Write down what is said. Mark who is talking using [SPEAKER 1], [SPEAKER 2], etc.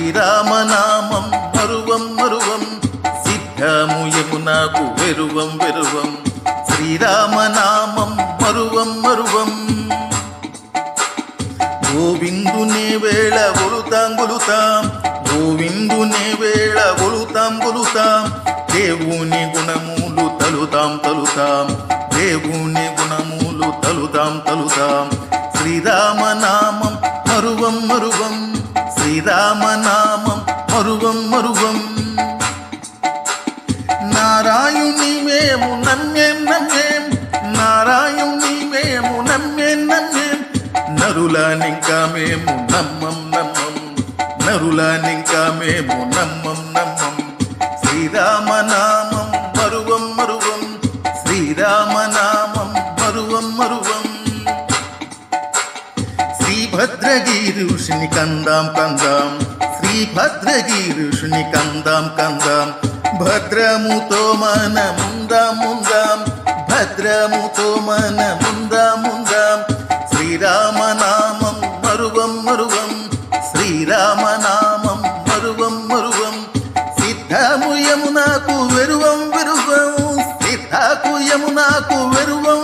[SPEAKER 1] శ్రీరామనామం మరువం మరువం సిద్ధము యమునకు వెరువం వెరువం శ్రీరామనామం మరువం మరువం గోవిందునే వేళ ఒలుతాం గొలుతాం గోవిందునే వేళ ఒలుతాం గొలుతాం దేవుని గుణములు తలుతాం తలుతాం దేవుని గుణములు తలుతాం తలుతాం శ్రీరామనామం మరువం మరువం శ్రీరామనామం మరువం మరువం నారాయుని మేము నమ్మేం నమ్మేం నారాయుని మేము నమ్మేం నమ్మేం నరులనింకా మేము నమ్మం నమ్మం నరులనింకా మేము నమ్మం నమ్మం శ్రీరామనామం మరువం మరువం శ్రీరామనామం మరువం మరువం శ్రీభద్రగిరి ఋషిని కందాం కందాం శ్రీభద్రగిరి ఋషిని కందాం కందాం భద్రముతో మన ముందాం ముందాం భద్రముతో మన ముందాం ముందాం శ్రీరామనామం మరువం మరువం శ్రీరామనామం మరువం మరువం సిద్ధము యమునకు వెరువం వెరువం సిద్ధకు యమునకు వెరువం